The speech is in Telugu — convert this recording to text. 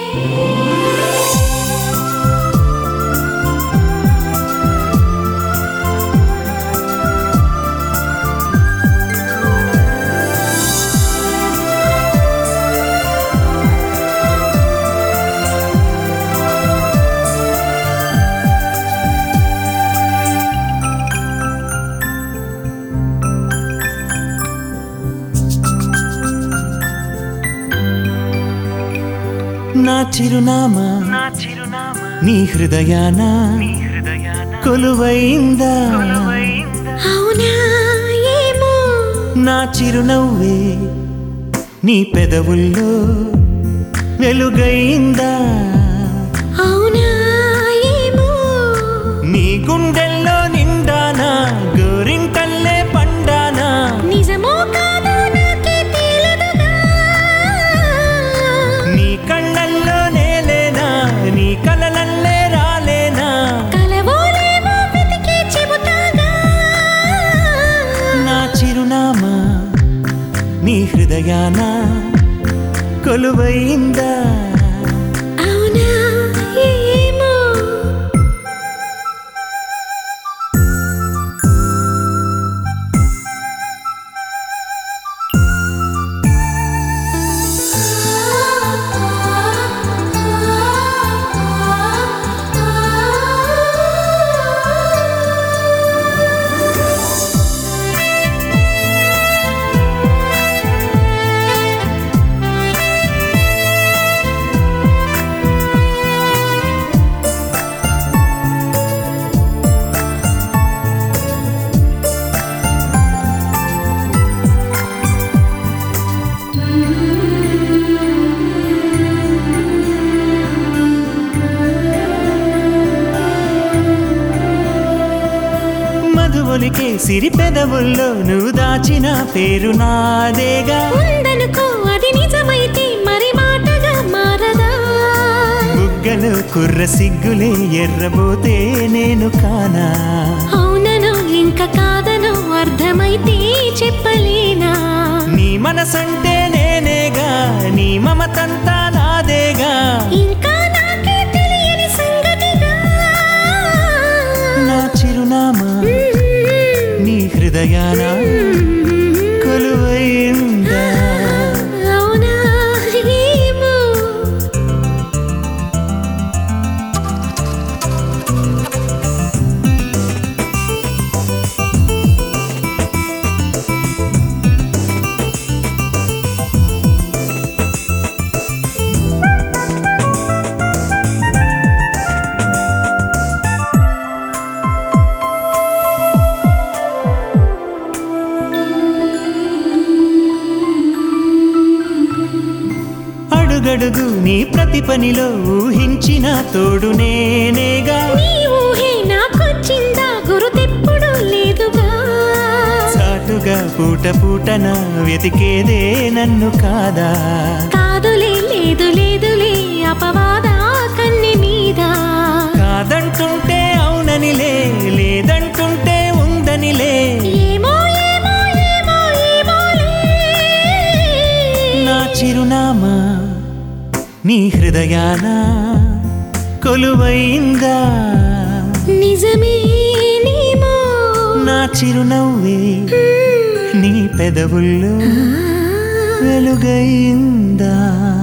నా చిరునామా నా చిరునామా నీ హృదయాన నీ హృదయాన కొలువైందా కొలువైందా? అవునా ఏమో నా చిరునవ్వే నీ పెదవుల్లో వెలుగైందా అవునా ఏమో నీ గుండెల్లో నిండానా గోరింటల్లే పండానా నిజమో కాదో నాకే తేలదుగా నీ కళ్ళల్లో నేలేనా నీ కలలల్లే రాలేనా కలవోలేమో వెతికి చెబుతాగా నా చిరునామా నీ హృదయాన కొలువైందా అవునా ఏమో మధువలికే సిరి పెదవుల్లో నువ్వు దాచిన పేరు నాదేగా ఉందనుకో అది నిజమైతే మరి మాటగా మారదా బుగ్గలు కుర్ర సిగ్గులే ఎర్రబోతే నేను కానా అవునను ఇంకా కాదను అర్థమైతే చెప్పలేనా నీ మనసంటే నేనేగా నీ మమతంతా నాదేగా ఇంకా నాకే తెలియని సంగతిగా నా చిరునామా నీ హృదయాన కొలువైందా అవునా ఏమో అడుగడుగు నీ ప్రతి పనిలో ఊహించిన తోడు నేనేగా నీ ఊహే నాకొచ్చిందా గురుతెప్పుడు లేదుగా చాటుగా పూట పూటన వెతికేదే నన్ను కాదా కాదులే లేదు లేదులే అపవాదా కన్నె మీద కాదంటుంటే అవుననిలే లేదంటుంటే ఉందనిలే ఏమో ఏమో ఏమో ఏమోలే నా చిరునామా నీ హృదయాన కొలువైందా నిజమేనేమో నా చిరునవ్వే నీ పెదవుల్లో వెలుగైందా